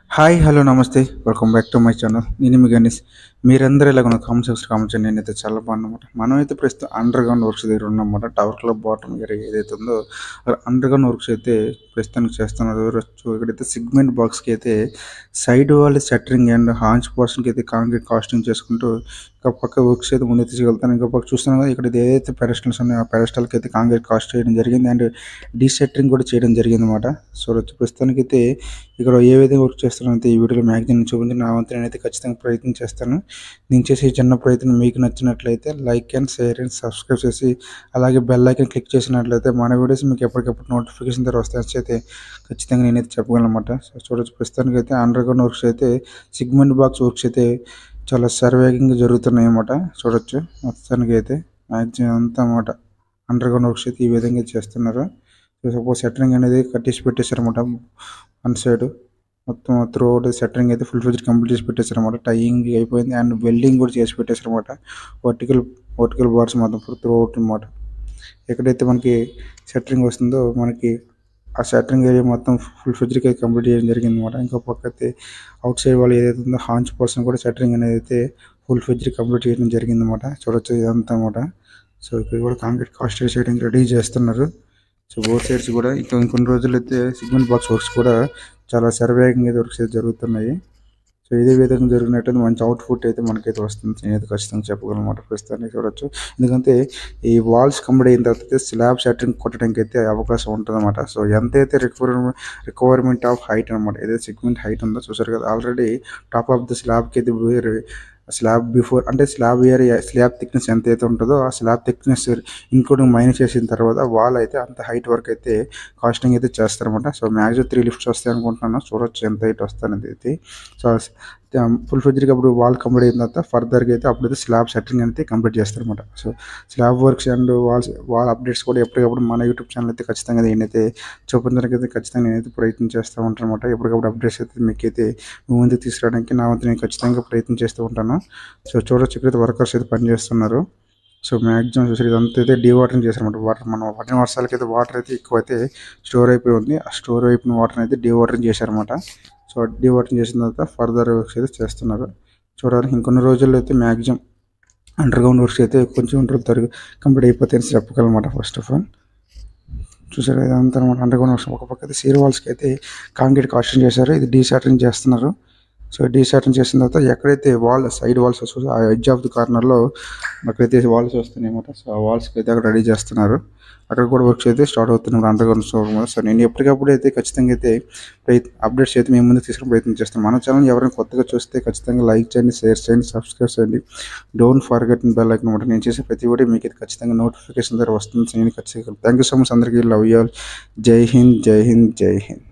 hi hello namaste welcome back to my channel నేను మీ గణేష్ మీరందరూ ఇలా ఉన్న కామెంట్ సెక్షన్ కామెంట్ చేయండి నేనైతే చాలా బాగున్నమాట మనం అయితే ప్రస్తుతం అండర్ గ్రౌండ్ వర్క్స్ దగ్గర ఉన్నామన్నమాట టవర్ క్లబ్ బాటమ్ ఏరియా ఏదైతే ఉందో అండర్ గ్రౌండ్ వర్క్స్ అయితే ప్రస్తుతానికి చేస్తున్నారు సో ఇక్కడైతే సిగ్మెంట్ బాక్స్కి అయితే side wall centering and haunch పోర్షన్కి అయితే కాంక్రీట్ కాస్టింగ్ చేసుకుంటూ ఇంకా పక్క వర్క్స్ అయితే ముందు తీసుకెళ్తాను ఇంకా పక్క చూస్తున్నాం కదా ఇక్కడ ఏదైతే పెడస్టల్స్ ఉన్నాయో ఆ పెడస్టల్కి అయితే కాంక్రీట్ కాస్ట్ చేయడం జరిగింది అండ్ డీసెటరింగ్ కూడా చేయడం జరిగింది అనమాట సో వచ్చి ప్రస్తుతానికి అయితే ఇక్కడ ఏ విధంగా వర్క్ చేస్తానో అయితే ఈ వీడియోలో మ్యాక్సిమం చూపించి నా వంతు నేనైతే ఖచ్చితంగా ప్రయత్నం చేస్తాను నేను చేసే ఈ చిన్న ప్రయత్నం మీకు నచ్చినట్లయితే like and share and subscribe చేసి అలాగే బెల్ ఐకన్ క్లిక్ చేసినట్లయితే మన వీడియోస్ మీకు ఎప్పటికప్పుడు నోటిఫికేషన్ ద్వారా వస్తాయి అయితే ఖచ్చితంగా నేనైతే చెప్పగలను అనమాట సో చూడొచ్చు ప్రస్తుతానికి అయితే అండర్ గ్రౌండ్ వర్క్స్ అయితే సిగ్మెంట్ బాక్స్ వర్క్స్ అయితే చాలా సర్వేగంగా జరుగుతున్నాయి అన్నమాట చూడొచ్చు మొత్తానికి అయితే మ్యాక్సిమం అంతా అన్నమాట అండర్ గ్రౌండ్ వర్క్స్ అయితే ఈ విధంగా చేస్తున్నారు సపోజ్ సెటరింగ్ అనేది కట్టేసి పెట్టేశారు అనమాట వన్ సైడ్ మొత్తం త్రూ అవుట్ సెటరింగ్ అయితే ఫుల్ ఫ్లెజ్ కంప్లీట్ చేసి పెట్టేశారు అనమాట టైయింగ్ అయిపోయింది అండ్ వెల్డింగ్ కూడా చేసి పెట్టేశారు అనమాట వర్టికల్ వర్టికల్ బార్స్ మొత్తం త్రూ అవుట్ అనమాట ఎక్కడైతే మనకి సెటరింగ్ వస్తుందో మనకి ఆ సెటరింగ్ ఏరియా మొత్తం ఫుల్ ఫ్లెజ్కి అయితే కంప్లీట్ చేయడం జరిగింది అనమాట ఇంకో పక్క అయితే అవుట్ సైడ్ వాళ్ళు ఏదైతే ఉందో హాంచ్ పర్సన్ కూడా సెటరింగ్ అనేది అయితే ఫుల్ ఫ్లెజ్కి కంప్లీట్ చేయడం జరిగింది అనమాట చూడొచ్చు ఇదంతా అనమాట సో ఇక్కడ కూడా కాంక్రీట్ కాస్ట్ చేయడానికి రెడీ చేస్తున్నారు సో బోత్ సైడ్స్ కూడా ఇంకా ఇంకొన్ని రోజులు అయితే సిగ్మెంట్ బాక్స్ వర్క్స్ కూడా చాలా సర్వేగంగా వర్క్స్ అయితే జరుగుతున్నాయి సో ఇదే విధంగా జరిగినట్టు మంచి అవుట్పుట్ అయితే మనకైతే వస్తుంది నేనైతే ఖచ్చితంగా చెప్పగలను అనమాట ప్రస్తుతానికి చూడొచ్చు ఎందుకంటే ఈ వాల్స్ కంప్లీట్ అయిన తర్వాత అయితే స్లాబ్ సెటరింగ్ కొట్టడానికి అయితే అవకాశం ఉంటుంది అనమాట సో ఎంతైతే రిక్వైర్మెంట్ రిక్వైర్మెంట్ ఆఫ్ హైట్ అనమాట ఏదైతే సిగ్మెంట్ హైట్ ఉందో చూసారు కదా ఆల్రెడీ టాప్ ఆఫ్ ద స్లాబ్కి అయితే స్లాబ్ బిఫోర్ అంటే స్లాబ్ ఏరియా స్లాబ్ థిక్నెస్ ఎంత అయితే ఉంటుందో ఆ స్లాబ్ థిక్నెస్ ఇంక్లూడింగ్ మైనస్ చేసిన తర్వాత వాల్ అయితే అంత హైట్ వరకు అయితే కాస్టింగ్ అయితే చేస్తారన్నమాట సో మ్యాక్సిమం త్రీ లిఫ్ట్స్ వస్తాయి అనుకుంటున్నాను చూడొచ్చు ఎంత హైట్ వస్తానది అయితే సో ఫుల్ ఫ్లెజ్గా అప్పుడు వాల్ కంప్లీట్ అయిన తర్వాత ఫర్దర్గా అయితే అప్పుడైతే స్లాబ్ సెట్టింగ్ అయితే కంప్లీట్ చేస్తారన్నమాట so slab works and walls wall updates కూడా ఎప్పటికప్పుడు మన యూట్యూబ్ ఛానల్ అయితే ఖచ్చితంగా నేనైతే చూపించడానికి అయితే ఖచ్చితంగా నేనైతే ప్రయత్నం చేస్తూ ఉంటాను అనమాట ఎప్పటికప్పుడు అప్డేట్స్ అయితే మీకైతే మీ ముందుకు తీసుకురావడానికి నా వంతు నేను ఖచ్చితంగా ప్రయత్నం చేస్తూ ఉంటాను సో చూడొచ్చు ఇక్కడైతే వర్కర్స్ అయితే పనిచేస్తున్నారు సో మ్యాక్సిమం చూసారు ఇదంతా అయితే డీవాటరింగ్ చేశారన్నమాట వాటర్ మనం పడిన వర్షాలకి అయితే వాటర్ అయితే ఎక్కువ అయితే స్టోర్ అయిపోయి ఉంది ఆ స్టోర్ అయిపోయిన వాటర్ అయితే డీవాటరింగ్ చేశారన్నమాట సో డీవాటరింగ్ చేసిన తర్వాత ఫర్దర్ వర్క్స్ అయితే చేస్తున్నారు చూడడానికి ఇంకొన్ని రోజుల్లో అయితే మ్యాక్సిమం అండర్ గ్రౌండ్ వర్క్స్ అయితే కొంచెం రోజులు కంప్లీట్ అయిపోతాయని చెప్పగలమాట ఫస్ట్ ఆఫ్ ఆల్ చూసారు ఇదంతా అనమాట అండర్ గ్రౌండ్ వర్క్స్ ఒక పక్క అయితే సీర్ వాల్స్కి అయితే కాంక్రీట్ కాస్టింగ్ చేశారు ఇది డీసాటరింగ్ చేస్తున్నారు సో డీసాటరింగ్ చేసిన తర్వాత ఎక్కడైతే వాల్ సైడ్ వాల్స్ వస్తుందో ఆ ఎడ్జ్ ఆఫ్ ది కార్నర్లో అక్కడైతే వాల్స్ వస్తున్నాయి అనమాట సో ఆ వాల్స్కి అయితే అక్కడ రెడీ చేస్తున్నారు అక్కడ కూడా వర్క్స్ అయితే స్టార్ట్ అవుతున్నాయి అండర్ గ్రౌండ్ స్టోర్ సో నేను ఎప్పటికప్పుడు అయితే ఖచ్చితంగా అయితే ప్రయత్ అప్డేట్స్ అయితే మేము ముందుకు తీసుకుని ప్రయత్నం చేస్తాను మన ఛానల్ ఎవరైనా కొత్తగా చూస్తే ఖచ్చితంగా లైక్ చేయండి షేర్ చేయండి సబ్స్క్రైబ్ చేయండి డోంట్ ఫర్గెట్ బెల్ ఐకన్ అనమాట నేను చేసే ప్రతి వీడియో మీకు అయితే ఖచ్చితంగా నోటిఫికేషన్ ద్వారా వస్తుంది నేను ఖచ్చితంగా థ్యాంక్ యూ సో మచ్ అందరికీ love you all Jai Hind జై హింద్ జై హింద్